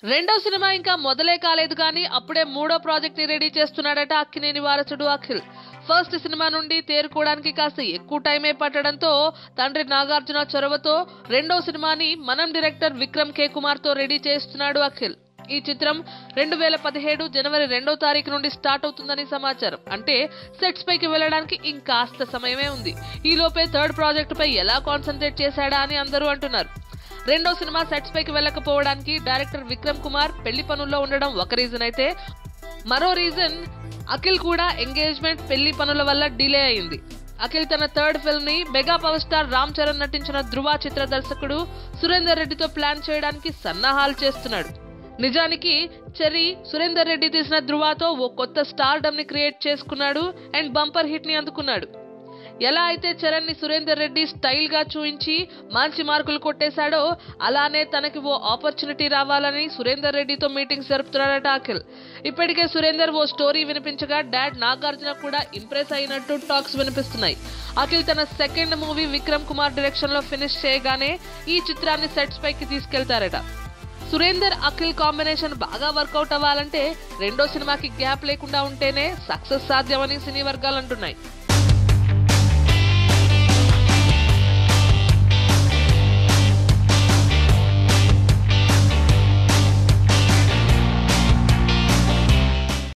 రెండో సినిమా ఇంకా మొదలే కాలేదు కానీ అప్పుడే మూడో ప్రాజెక్ట్ ని రెడీ చేస్తున్నాడట అక్కినేని వారసుడు అఖిల్ ఫస్ట్ సినిమా నుండి తేరుకోవడానికి కాస్త ఎక్కువ టైమే పట్టడంతో తండ్రి నాగార్జున చొరవతో రెండో సినిమాని మనం డైరెక్టర్ విక్రమ్ కే కుమార్ తో రెడీ చేస్తున్నాడు అఖిల్ ఈ చిత్రం రెండు వేల పదిహేడు జనవరి రెండో తారీఖు నుండి స్టార్ట్ అవుతుందని సమాచారం అంటే సెట్స్ పైకి వెళ్ళడానికి ఇంకాస్త సమయమే ఉంది ఈ లోపే థర్డ్ ప్రాజెక్ట్ పై ఎలా కాన్సన్ట్రేట్ చేశాడా అని అందరూ అంటున్నారు రెండో సినిమా సెట్స్ పైకి వెళ్ళకపోవడానికి డైరెక్టర్ విక్రమ్ కుమార్ పెళ్లి పనుల్లో ఉండడం ఒక రీజన్ అయితే మరో రీజన్ అఖిల్ కూడా ఎంగేజ్మెంట్ పెళ్లి పనుల వల్ల డిలే అయింది అఖిల్ తన థర్డ్ ఫిల్మ్ ని mega power star Ram Charan నటించిన ధృవ చిత్ర దర్శకుడు సురేందర్ రెడ్డితో ప్లాన్ చేయడానికి సన్నాహాలు చేస్తున్నాడు నిజానికి చెర్రీ సురేందర్ రెడ్డి తీసిన ధృవతో ఓ కొత్త స్టార్డమ్ ని క్రియేట్ చేసుకున్నాడు అండ్ బంపర్ హిట్ ని అందుకున్నాడు ఎలా అయితే చరణ్ ని సురేందర్ రెడ్డి స్టైల్ గా చూయించి మంచి మార్కులు కొట్టేశాడో అలానే తనకి ఓ ఆపర్చునిటీ రావాలని సురేందర్ రెడ్డితో మీటింగ్స్ జరుపుతున్నాడట అఖిల్ ఇప్పటికే సురేందర్ ఓ స్టోరీ వినిపించగా డాడ్ నాగార్జున కూడా ఇంప్రెస్ అయినట్టు టాక్స్ వినిపిస్తున్నాయి అఖిల్ తన second movie Vikram Kumar direction లో ఫినిష్ చేయగానే ఈ చిత్రాన్ని సెట్స్ పైకి తీసుకెళ్తారట సురేందర్ అఖిల్ కాంబినేషన్ బాగా వర్కౌట్ అవ్వాలంటే రెండో సినిమాకి గ్యాప్ లేకుండా ఉంటేనే సక్సెస్ సాధ్యమని సినీ వర్గాలు అంటున్నాయి